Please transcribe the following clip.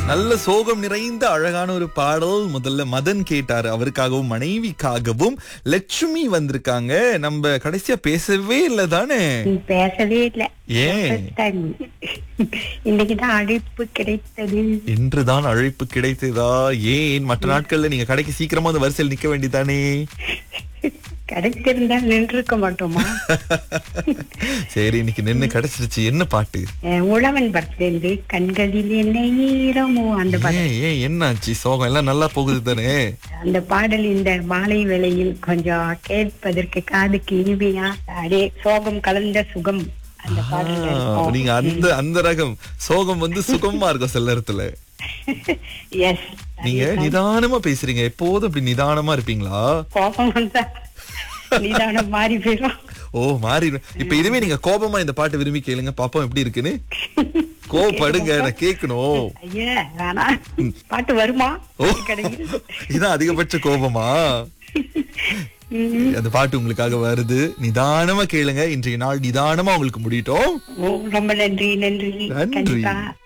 நல்ல சோகம் நிறைந்த அழகான ஒரு பாடல் முதல்ல மதன் கேட்டாரு அவருக்காகவும் மனைவிக்காகவும் லட்சுமி வந்திருக்காங்க நம்ம கடைசியா பேசவே இல்லை தானே நீ பேசவே இல்ல ஏன் First time. இன்னைக்குதான் அழைப்பு கிடைத்தது என்றுதான் அழைப்பு கிடைத்ததா ஏன் மற்ற நாட்கள்ல நீங்க கடைக்கு சீக்கிரமா அந்த வரிசையில் நிக்க வேண்டியதானே கிடைத்திருந்தா நின்றுக்க மாட்டோமா சரி இன்னைக்கு நின்னு கிடைச்சிருச்சு என்ன பாட்டு அஹ் உழவன் பர்த்டேந்து கண்களில் என்ன ஈரமோ அந்த பாடல் ஏன் ஏன் என்னாச்சு சோகம் எல்லாம் நல்லா போகுது தானே அந்த பாடல் இந்த மாலை வேளையில் கொஞ்சம் கேட்பதற்கு காதுக்கு இனிமையா அப்படியே சோகம் கலந்த சுகம் அந்த பாடல் ஆ, நீங்க அந்த அந்த ரகம் சோகம் வந்து சுகமா இருக்கும் சில நேரத்துல எஸ் நீங்க நிதானமா பேசுறீங்க எப்போதும் அப்படி நிதானமா இருப்பீங்களா கோபம் வந்தா நிதானம் மாறி போயிடும் ஓ மாறி இப்ப இதுவே நீங்க கோபமா இந்த பாட்டு விரும்பி கேளுங்க பாப்போம் எப்படி இருக்குன்னு கோபப்படுங்க நான் கேட்கணும் ஐயா வேணாம் பாட்டு வருமா ஓ கிடைக்குது இதான் அதிகபட்ச கோபமா அந்த பாட்டு உங்களுக்காக வருது நிதானமா கேளுங்க இன்றைய நாள் நிதானமா உங்களுக்கு முடியட்டும் ஓ, ரொம்ப நன்றி நன்றி நன்றி. கண்டிப்பா